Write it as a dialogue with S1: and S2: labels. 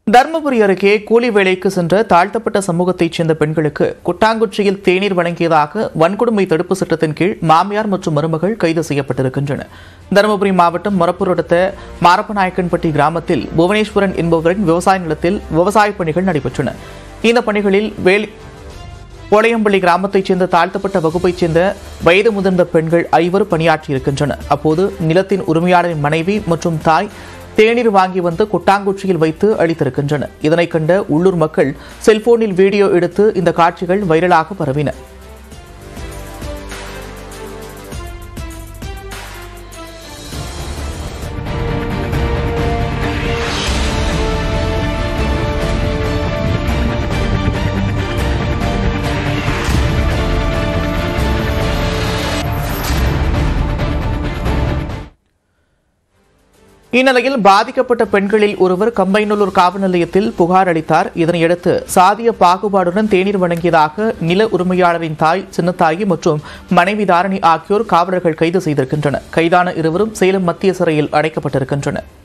S1: தருமபுரி அருகே கூலி வேலைக்கு சென்ற தாழ்த்தப்பட்ட சமூகத்தைச் சேர்ந்த பெண்களுக்கு குட்டாங்குச்சியில் தேநீர் வழங்கியதாக வன்கொடுமை தடுப்பு சட்டத்தின் கீழ் மாமியார் மற்றும் மருமகள் கைது செய்யப்பட்டிருக்கின்றனர் தருமபுரி மாவட்டம் மொரப்பூர் அடுத்த மாரப்பநாயக்கன்பட்டி கிராமத்தில் புவனேஸ்வரன் என்பவரின் விவசாய நிலத்தில் விவசாயப் பணிகள் நடைபெற்றன இந்த பணிகளில் வேலி போளையம்பள்ளி கிராமத்தைச் சேர்ந்த தாழ்த்தப்பட்ட வகுப்பைச் சேர்ந்த வயது முதிர்ந்த பெண்கள் ஐவர் பணியாற்றியிருக்கின்றனர் அப்போது நிலத்தின் உரிமையாளரின் மனைவி மற்றும் தாய் தேநீர் வாங்கி வந்து கொட்டாங்குச்சியில் வைத்து அளித்திருக்கின்றனர் இதனைக் கண்ட உள்ளூர் மக்கள் செல்போனில் வீடியோ எடுத்து இந்த காட்சிகள் வைரலாக பரவின இந்நிலையில் பாதிக்கப்பட்ட பெண்களில் ஒருவர் கம்பைநல்லூர் காவல் நிலையத்தில் புகார் அளித்தார் இதனையடுத்து சாதிய பாகுபாடுடன் தேநீர் வழங்கியதாக நில உரிமையாளரின் தாய் சின்னத்தாயி மற்றும் மனைவி தாரணி ஆகியோர் காவலர்கள் கைது செய்திருக்கின்றனர் கைதான இருவரும் சேலம் மத்திய சிறையில் அடைக்கப்பட்டிருக்கின்றனர்